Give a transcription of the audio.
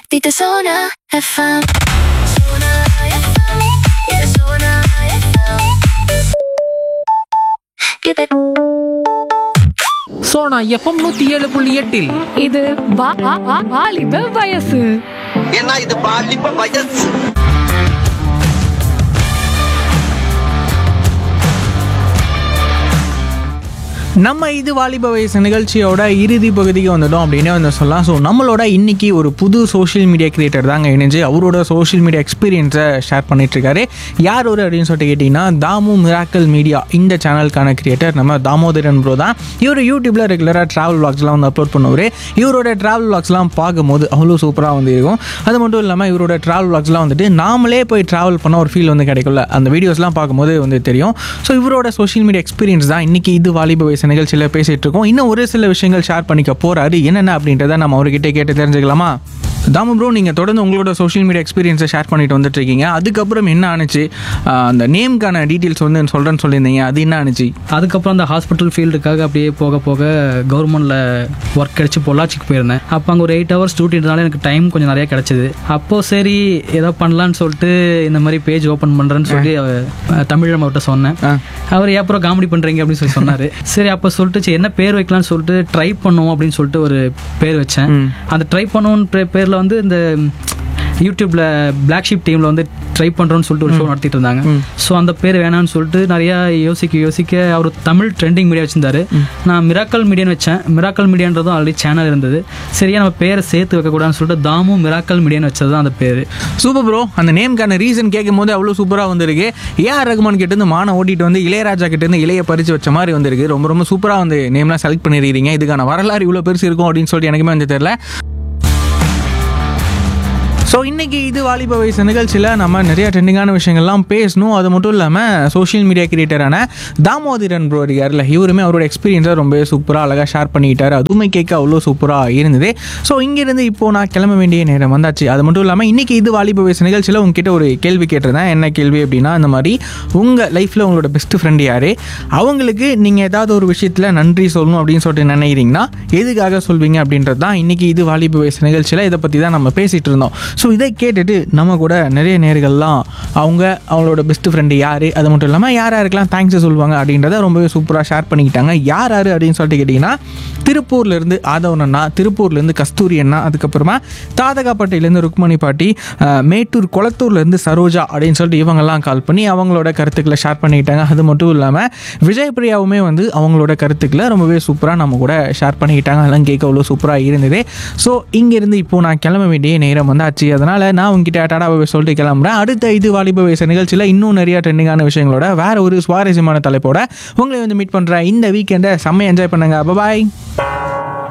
Dito Sona FM. Sona FM. Yeah, Sona FM. Give it. Sona FM நூத்தி ஏழு புள்ளி எட்டில் இது வா- வா- வா- வாலிப வயசு ஏன்னா இது பாலிப்ப வயசு நம்ம இது வாலிப வயசு நிகழ்ச்சியோட இறுதி பகுதிக்கு வந்துட்டோம் அப்படின்னே வந்து சொல்லலாம் ஸோ நம்மளோட இன்னைக்கு ஒரு புது சோஷியல் மீடியா கிரியேட்டர் தாங்க இணைஞ்சு அவரோட சோஷியல் மீடியா எக்ஸ்பீரியன்ஸை ஷேர் பண்ணிட்டு இருக்காரு யார் ஒரு அப்படின்னு சொல்லிட்டு கேட்டிங்கன்னா தாமு மிராக்கல் மீடியா இந்த சேனலுக்கான கிரியேட்டர் நம்ம தாமோதரன் ப்ரோ தான் இவர் யூடியூப்ல ரெகுலராக ட்ராவல் vlogsலாம் வந்து அப்லோட் பண்ணுவார் இவரோட ட்ராவல் vlogsலாம் பார்க்கும்போது அவ்வளோ சூப்பராக வந்து இருக்கும் அது மட்டும் இல்லாமல் இவரோட ட்ராவல் vlogsலாம் வந்துட்டு நாமளே போய் ட்ராவல் பண்ண ஒரு ஃபீல் வந்து கிடைக்கும்ல அந்த வீடியோஸ்லாம் பார்க்கும்போது வந்து தெரியும் ஸோ இவரோட சோஷியல் மீடியா எக்ஸ்பீரியன்ஸ் தான் இன்னைக்கு இது வாலிப வயசு நிகழ்ச்சியில் பேசிட்டு இருக்கோம் இன்னும் ஒரு சில விஷயங்கள் ஷேர் பண்ணிக்க போறாரு என்னென்ன அப்படின்றத நம்ம அவர்கிட்ட கேட்டு தெரிஞ்சுக்கலாமா தாமு ப்ரோ நீங்கள் தொடர்ந்து உங்களோட சோஷியல் மீடியா எக்ஸ்பீரியன்ஸை ஷேர் பண்ணிட்டு வந்துட்டு இருக்கீங்க அதுக்கப்புறம் என்ன ஆணுச்சு ஆஹ் அந்த நேம்க்கான டீட்டெயில்ஸ் வந்து சொல்கிறேன்னு சொல்லியிருந்தீங்க அது என்ன ஆணுச்சு அதுக்கப்புறம் அந்த ஹாஸ்பிட்டல் ஃபீல்டுக்காக அப்படியே போக போக கவர்மெண்ட்டில் ஒர்க் கிடச்சி பொள்ளாச்சிக்கு போயிருந்தேன் அப்போ அங்கே ஒரு எயிட் ஹவர்ஸ் டியூட்டினால எனக்கு டைம் கொஞ்சம் நிறைய கிடச்சிது அப்போது சரி ஏதோ பண்ணலான்னு சொல்லிட்டு இந்த மாதிரி பேஜ் ஓப்பன் பண்ணுறேன்னு சொல்லி அவ- தமிழ் அவர்கிட்ட சொன்னேன் ஆ. அவர் அவர் அப்புறம் காமெடி பண்ணுறீங்க அப்படின்னு சொல்லி சொன்னார் சரி அப்போ சொல்லிட்டு சரி என்ன பேர் வைக்கலாம்னு சொல்லிட்டு ட்ரை பண்ணுவோம் அப்படின்னு சொல்லிட்டு ஒரு பேர் வச்சேன் அந்த ட்ரை பண்ணுவோன்னு பேரில் வந்து இந்த யூடியூப்ல பிளாக் ஷிப் டீமில் வந்து ட்ரை பண்ணுறோன்னு சொல்லிட்டு ஒரு ஷோ நடத்திட்டு இருந்தாங்க ஸோ அந்த பேர் வேணாம்னு சொல்லிட்டு நிறையா யோசிக்க யோசிக்க அவர் தமிழ் ட்ரெண்டிங் மீடியா வச்சிருந்தாரு நான் மிராக்கல் மீடியான்னு வச்சேன் மிராக்கல் மீடியான்றதும் ஆல்ரெடி சேனல் இருந்தது சரியா நம்ம பேரை சேர்த்து வைக்கக்கூடாதுன்னு சொல்லிட்டு தாமு மிராக்கல் மீடியான்னு வச்சது தான் அந்த பேர் சூப்பர் ப்ரோ அந்த நேம்க்கான ரீசன் கேட்கும் போது அவ்வளோ சூப்பராக வந்திருக்கு ஏஆர் ரகுமான் கிட்ட இருந்து மான ஓட்டிட்டு வந்து இளையராஜா கிட்ட இருந்து இளைய பறிச்சு வச்ச மாதிரி வந்திருக்கு ரொம்ப ரொம்ப சூப்பராக வந்து நேம்லாம் செலக்ட் பண்ணிருக்கீங்க இதுக்கான வரலாறு இவ்வளோ பெருசு இருக்கும் அப்படின்னு சொல்லிட்டு எனக்குமே வந்து தெரியல ஸோ இன்னைக்கு இது வாலிப வயசு நிகழ்ச்சியில் நம்ம நிறைய ட்ரெண்டிங்கான விஷயங்கள்லாம் பேசணும் அது மட்டும் இல்லாமல் சோஷியல் மீடியா கிரியேட்டரான தாமோதரன் ப்ரோ இருக்கார்ல இவருமே அவரோட எக்ஸ்பீரியன்ஸை ரொம்ப சூப்பராக அழகாக ஷேர் பண்ணிக்கிட்டாரு அதுவுமே கேட்க அவ்வளோ சூப்பராக இருந்தது ஸோ இங்கேருந்து இப்போ நான் கிளம்ப வேண்டிய நேரம் வந்தாச்சு அது மட்டும் இல்லாமல் இன்னைக்கு இது வாலிப வயசு நிகழ்ச்சியில் உங்ககிட்ட ஒரு கேள்வி கேட்டிருந்தேன் என்ன கேள்வி அப்படின்னா இந்த மாதிரி உங்கள் லைஃப்பில் உங்களோட பெஸ்ட் ஃப்ரெண்ட் யார் அவங்களுக்கு நீங்கள் ஏதாவது ஒரு விஷயத்தில் நன்றி சொல்லணும் அப்படின்னு சொல்லிட்டு நினைக்கிறீங்கன்னா எதுக்காக சொல்வீங்க அப்படின்றது தான் இன்னைக்கு இது வாலிப வயசு நிகழ்ச்சியில் இதை பற்றி தான் நம்ம பேசிகிட்டு இருந்தோம் ஸோ இதை கேட்டுட்டு நம்ம கூட நிறைய நேர்கள்லாம் அவங்க அவங்களோட பெஸ்ட் ஃப்ரெண்டு யார் அது மட்டும் இல்லாமல் யார் யாருக்கெல்லாம் தேங்க்ஸ் சொல்லுவாங்க அப்படின்றத ரொம்பவே சூப்பராக ஷேர் பண்ணிக்கிட்டாங்க யார் யார் அப்படின்னு சொல்லிட்டு கேட்டிங்கன்னா திருப்பூர்லேருந்து ஆதவன் அண்ணா திருப்பூர்லேருந்து கஸ்தூரி அண்ணா அதுக்கப்புறமா தாதகாப்பட்டிலேருந்து ருக்மணி பாட்டி அஹ், மேட்டூர் குளத்தூர்லேருந்து சரோஜா அப்படின்னு சொல்லிட்டு இவங்கெல்லாம் கால் பண்ணி அவங்களோட கருத்துக்களை ஷேர் பண்ணிக்கிட்டாங்க அது மட்டும் இல்லாமல் விஜய் பிரியாவுமே வந்து அவங்களோட கருத்துக்களை ரொம்பவே சூப்பராக நம்ம கூட ஷேர் பண்ணிக்கிட்டாங்க அதெல்லாம் கேட்க அவ்வளோ சூப்பராக இருந்தது ஸோ இங்கேருந்து இப்போ நான் கிளம்ப வேண்டிய நேரம் வந்தாச்சு அதனால் நான் உங்ககிட்ட டாடா சொல்லிட்டு கிளம்புறேன் அடுத்த இது வாலிப வயசு நிகழ்ச்சியில் இன்னும் நிறைய ட்ரெண்டிங்கான விஷயங்களோட வேற ஒரு சுவாரஸ்யமான தலைப்போட உங்களை வந்து மீட் பண்ணுறேன் இந்த வீக்கெண்டை செம்ம என்ஜாய் பண்ணுங்க பாய்